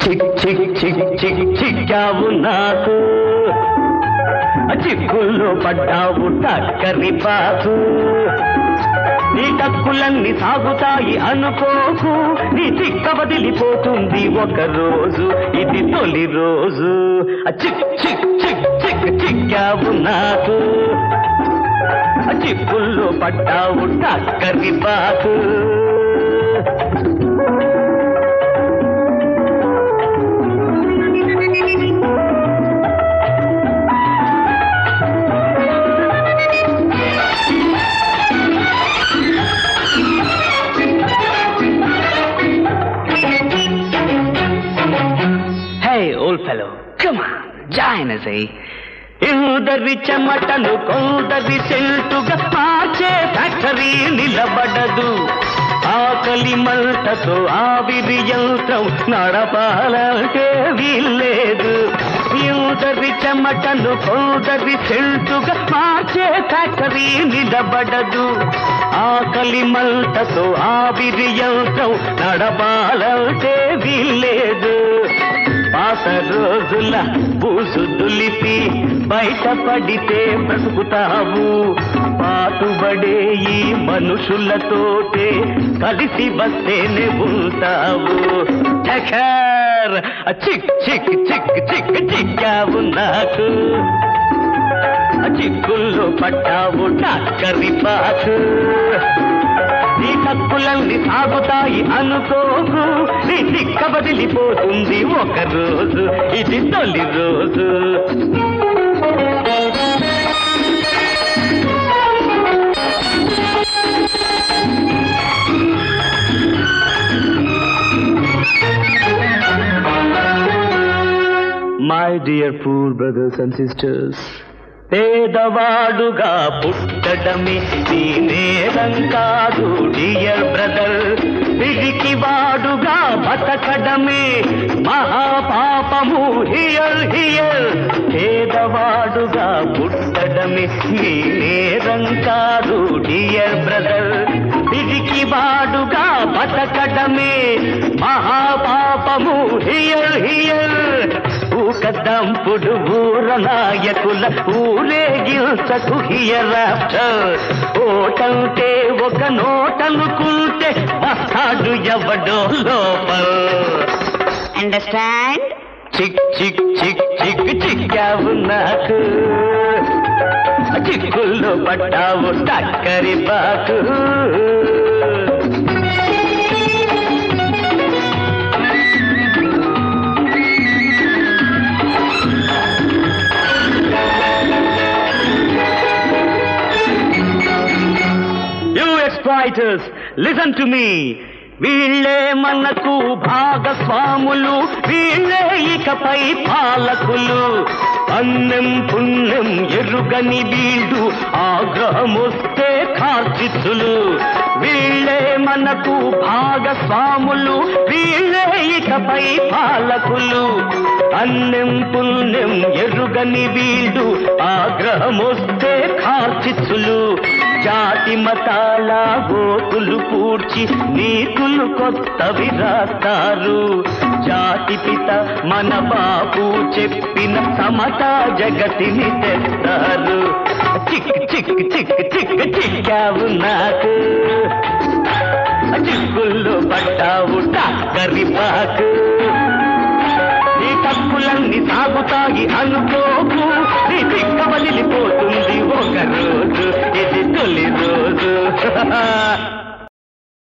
చిక్ చిక్ చిక్ చిక్ చిక్కావు నాకు చిక్కుల్లో పడ్డావు టక్కరి పాసు నీ టక్కులన్నీ సాగుతాయి అనుకోకు నీ చిక్క వదిలిపోతుంది ఒక రోజు ఇది తొలి రోజు ఆ చిక్ చిక్ చిక్ చిక్ చిక్కావు నాకు ఆ చిక్కుల్లో పడ్డావు టక్కరి పాసు Hey, old fellow, come on, join us, eh? ఇందరి చెమటను కొందరి సెల్టుగా మార్చే ఫ్యాక్టరీ నిలబడదు ఆకలి మంటతో ఆవిరి యంత్రం నడపాలంటే వీల్లేదు ఇందరి చెమటను కొందరి సెల్టుగా మార్చే ఫ్యాక్టరీ నిలబడదు ఆకలి మంటతో ఆవిరి యంత్రం నడపాలంటే వీల్లేదు పాత రోజుల బూసు దులిపి బయటపడితే బ్రతుకుతావు పాటుబడే ఈ మనుషులతోటే కలిసి వస్తేనే ఉంటావు చకర్ చిక్ చిక్ చిక్ చిక్ చిక్కావు నాకు చిక్కుల్లో పట్టావు టక్కరి పాకు నీ తప్పులన్నీ సాగుతాయి అనుకోకు నీ చిక్క వదిలిపోతుంది ఒక రోజు ఇది తొలి రోజు my dear poor brothers and sisters పేదవాడుగా పుట్టడమే నీ నేరం కాదు డియర్ బ్రదర్ పిడికి వాడుగా బతకడమే మహాపాపము హియర్ హియర్ పేదవాడుగా పుట్టడమే నీ నేరం కాదు డియర్ బ్రదర్ పిడికి వాడుగా బతకడమే మహాపాపము హియర్ హియర్ ఊకదంపుడు ఊర నాయకుల ఊరేగించకు హియరాఫ్టర్ ఓటంటే ఒక నోటనుకుంటే వస్తాడు ఎవడో లోపల అండర్స్టాండ్ చిక్ చిక్ చిక్ చిక్ చిక్కావు నాకు చిక్కుల్లో పట్టావు టక్కరి బాకు you exploiters listen to me వీళ్ళే మనకు భాగస్వాములు వీళ్ళే ఇకపై పాలకులు అన్నం పుణ్యం ఎరుగని వీళ్ళు ఆగ్రహమొస్తే కార్చిత్తులు వీళ్ళే మనకు భాగస్వాములు వీళ్ళే ఇకపై పాలకులు అన్నం పుణ్యం ఎరుగని వీళ్ళు ఆగ్రహమొస్తే కార్చిత్తులు జాతి మతాల గోతులు పూడ్చి నీతులు కొత్తవి రాస్తారు జాతి పిత మన బాబు చెప్పిన సమతా జగతిని తెస్తారు చిక్ చిక్ చిక్ చిక్ చిక్కావు నాకు చిక్కుల్లో పడ్డావు టాక్కరి బాకు నీ తప్పులన్నీ సాగుతాయి అనుకోకు నీ చిక్క వదిలిపోతుంది